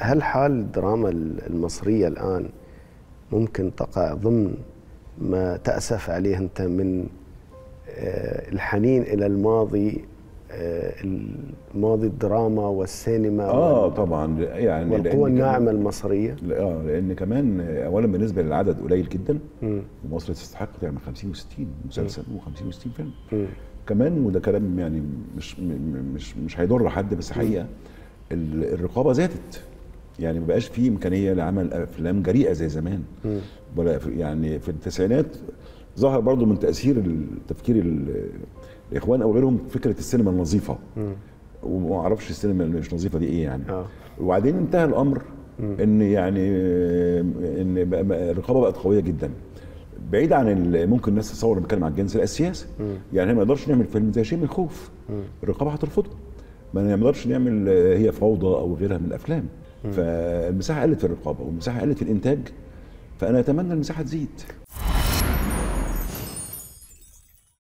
هل حال الدراما المصريه الان ممكن تقع ضمن ما تاسف عليه انت من آه، الحنين الى الماضي آه، الماضي الدراما والسينما اه طبعا يعني لأن والقوى كمان- الناعمه المصريه اه لان كمان اولا بالنسبه للعدد قليل جدا مم. ومصر تستحق تعمل 50 و60 مسلسل و50 و60 فيلم مم. كمان وده كلام يعني مش م- م- مش مش هيضر حد بس حقيقه ال- الرقابه زادت يعني ما بقاش في امكانيه لعمل افلام جريئه زي زمان ولا في- يعني في التسعينات ظهر برضو من تاثير التفكير ال- الاخوان او غيرهم فكره السينما النظيفه وما اعرفش السينما اللي مش نظيفه دي ايه يعني آه. وبعدين انتهى الامر ان يعني ان بقى- بقى الرقابه بقت قويه جدا بعيد عن ال- ممكن الناس تتصور إن بنتكلم عن الجنس لا السياسه يعني ما نقدرش نعمل فيلم زي شيء من الخوف الرقابه هترفضه ما نقدرش نعمل آه، هي فوضى او غيرها من الافلام فالمساحه قلت في الرقابه والمساحه قلت في الانتاج فانا اتمنى المساحه تزيد